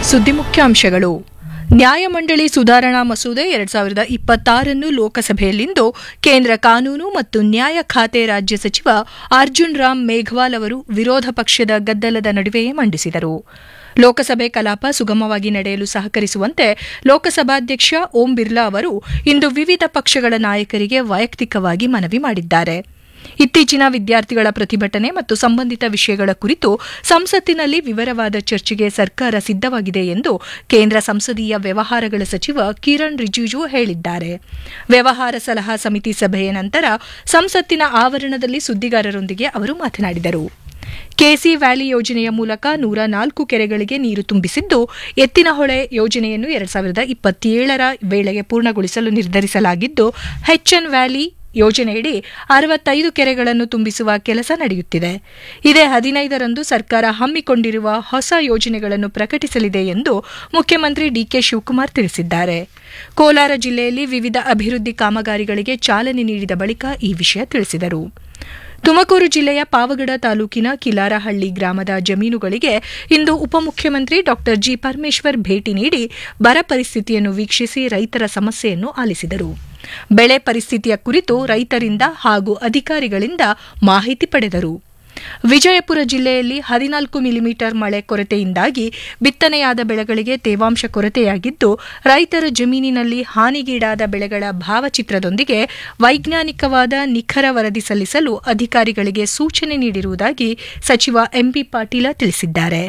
ಸುದ್ದಿ ಮುಖ್ಯಾಂಶಗಳು ನ್ಯಾಯಮಂಡಳಿ ಸುಧಾರಣಾ ಮಸೂದೆ ಎರಡ್ ಸಾವಿರದ ಇಪ್ಪತ್ತಾರನ್ನು ಲೋಕಸಭೆಯಲ್ಲಿಂದು ಕೇಂದ್ರ ಕಾನೂನು ಮತ್ತು ನ್ಯಾಯ ಖಾತೆ ರಾಜ್ಯ ಸಚಿವ ಅರ್ಜುನ್ ರಾಮ್ ಮೇಘವಾಲ್ ಅವರು ವಿರೋಧ ಪಕ್ಷದ ಗದ್ದಲದ ನಡುವೆಯೇ ಮಂಡಿಸಿದರು ಲೋಕಸಭೆ ಕಲಾಪ ಸುಗಮವಾಗಿ ನಡೆಯಲು ಸಹಕರಿಸುವಂತೆ ಲೋಕಸಭಾಧ್ಯಕ್ಷ ಓಂ ಬಿರ್ಲಾ ಅವರು ಇಂದು ವಿವಿಧ ಪಕ್ಷಗಳ ನಾಯಕರಿಗೆ ವೈಯಕ್ತಿಕವಾಗಿ ಮನವಿ ಮಾಡಿದ್ದಾರೆ ಇತ್ತೀಚಿನ ವಿದ್ಯಾರ್ಥಿಗಳ ಪ್ರತಿಭಟನೆ ಮತ್ತು ಸಂಬಂಧಿತ ವಿಷಯಗಳ ಕುರಿತು ಸಂಸತ್ತಿನಲ್ಲಿ ವಿವರವಾದ ಚರ್ಚೆಗೆ ಸರ್ಕಾರ ಸಿದ್ದವಾಗಿದೆ ಎಂದು ಕೇಂದ್ರ ಸಂಸದೀಯ ವ್ಯವಹಾರಗಳ ಸಚಿವ ಕಿರಣ್ ರಿಜಿಜು ಹೇಳಿದ್ದಾರೆ ವ್ಯವಹಾರ ಸಲಹಾ ಸಮಿತಿ ಸಭೆಯ ನಂತರ ಸಂಸತ್ತಿನ ಆವರಣದಲ್ಲಿ ಸುದ್ದಿಗಾರರೊಂದಿಗೆ ಅವರು ಮಾತನಾಡಿದರು ಕೆಸಿ ವ್ಯಾಲಿ ಯೋಜನೆಯ ಮೂಲಕ ನೂರ ನಾಲ್ಕು ಕೆರೆಗಳಿಗೆ ನೀರು ತುಂಬಿಸಿದ್ದು ಎತ್ತಿನಹೊಳೆ ಯೋಜನೆಯನ್ನು ಎರಡ್ ಸಾವಿರದ ಇಪ್ಪತ್ತೇಳರ ವೇಳೆಗೆ ಪೂರ್ಣಗೊಳಿಸಲು ನಿರ್ಧರಿಸಲಾಗಿದ್ದು ಹೆಚ್ಎನ್ ವ್ಯಾಲಿ ಯೋಜನೆಯಡಿ ಅರವತ್ತೈದು ಕೆರೆಗಳನ್ನು ತುಂಬಿಸುವ ಕೆಲಸ ನಡೆಯುತ್ತಿದೆ ಇದೇ ಹದಿನೈದರಂದು ಸರ್ಕಾರ ಹಮ್ಮಿಕೊಂಡಿರುವ ಹೊಸ ಯೋಜನೆಗಳನ್ನು ಪ್ರಕಟಿಸಲಿದೆ ಎಂದು ಮುಖ್ಯಮಂತ್ರಿ ಡಿಕೆ ಶಿವಕುಮಾರ್ ತಿಳಿಸಿದ್ದಾರೆ ಕೋಲಾರ ಜಿಲ್ಲೆಯಲ್ಲಿ ವಿವಿಧ ಅಭಿವೃದ್ಧಿ ಕಾಮಗಾರಿಗಳಿಗೆ ಚಾಲನೆ ನೀಡಿದ ಬಳಿಕ ಈ ವಿಷಯ ತಿಳಿಸಿದರು ತುಮಕೂರು ಜಿಲ್ಲೆಯ ಪಾವಗಡ ತಾಲೂಕಿನ ಕಿಲಾರಹಳ್ಳಿ ಗ್ರಾಮದ ಜಮೀನುಗಳಿಗೆ ಇಂದು ಉಪಮುಖ್ಯಮಂತ್ರಿ ಡಾ ಜಿ ಪರಮೇಶ್ವರ್ ಭೇಟಿ ನೀಡಿ ಬರ ಪರಿಸ್ಥಿತಿಯನ್ನು ವೀಕ್ಷಿಸಿ ರೈತರ ಸಮಸ್ಯೆಯನ್ನು ಆಲಿಸಿದರು ಬೆಳೆ ಪರಿಸ್ಥಿತಿಯ ಕುರಿತು ರೈತರಿಂದ ಹಾಗೂ ಅಧಿಕಾರಿಗಳಿಂದ ಮಾಹಿತಿ ಪಡೆದರು ವಿಜಯಪುರ ಜಿಲ್ಲೆಯಲ್ಲಿ ಹದಿನಾಲ್ಕು ಮಿಲಿಮೀಟರ್ ಮಳೆ ಕೊರತೆಯಿಂದಾಗಿ ಬಿತ್ತನೆಯಾದ ಬೆಳೆಗಳಿಗೆ ತೇವಾಂಶ ಕೊರತೆಯಾಗಿದ್ದು ರೈತರ ಜಮೀನಿನಲ್ಲಿ ಹಾನಿಗೀಡಾದ ಬೆಳೆಗಳ ಭಾವಚಿತ್ರದೊಂದಿಗೆ ವೈಜ್ಞಾನಿಕವಾದ ನಿಖರ ವರದಿ ಸಲ್ಲಿಸಲು ಅಧಿಕಾರಿಗಳಿಗೆ ಸೂಚನೆ ನೀಡಿರುವುದಾಗಿ ಸಚಿವ ಎಂಬಿ ಪಾಟೀಲ ತಿಳಿಸಿದ್ದಾರೆ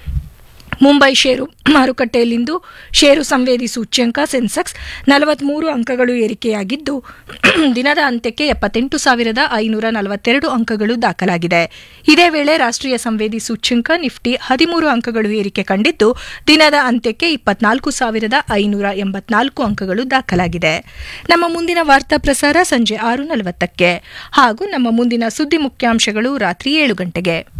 ಮುಂಬೈ ಷೇರು ಮಾರುಕಟ್ಟೆಯಲ್ಲಿಂದು ಷೇರು ಸಂವೇದಿ ಸೂಚ್ಯಂಕ ಸೆನ್ಸೆಕ್ಸ್ ನಲವತ್ಮೂರು ಅಂಕಗಳು ಏರಿಕೆಯಾಗಿದ್ದು ದಿನದ ಅಂತ್ಯಕ್ಕೆ ಎಪ್ಪತ್ತೆಂಟು ಸಾವಿರದ ಐನೂರ ನಲವತ್ತೆರಡು ಅಂಕಗಳು ದಾಖಲಾಗಿದೆ ಇದೇ ವೇಳೆ ರಾಷ್ಟ್ರೀಯ ಸಂವೇದಿ ಸೂಚ್ಯಂಕ ನಿಫ್ಟಿ ಹದಿಮೂರು ಅಂಕಗಳು ಏರಿಕೆ ಕಂಡಿದ್ದು ದಿನದ ಅಂತ್ಯಕ್ಕೆ ಇಪ್ಪತ್ನಾಲ್ಕು ಸಾವಿರದ ಐನೂರ ಎಂಬತ್ನಾಲ್ಕು ಅಂಕಗಳು ದಾಖಲಾಗಿದೆ ನಮ್ಮ ಮುಂದಿನ ವಾರ್ತಾ ಪ್ರಸಾರ ಸಂಜೆ ಆರು ನಲವತ್ತಕ್ಕೆ ಹಾಗೂ ನಮ್ಮ ಮುಂದಿನ ಸುದ್ದಿ ಮುಖ್ಯಾಂಶಗಳು ರಾತ್ರಿ ಏಳು ಗಂಟೆಗೆ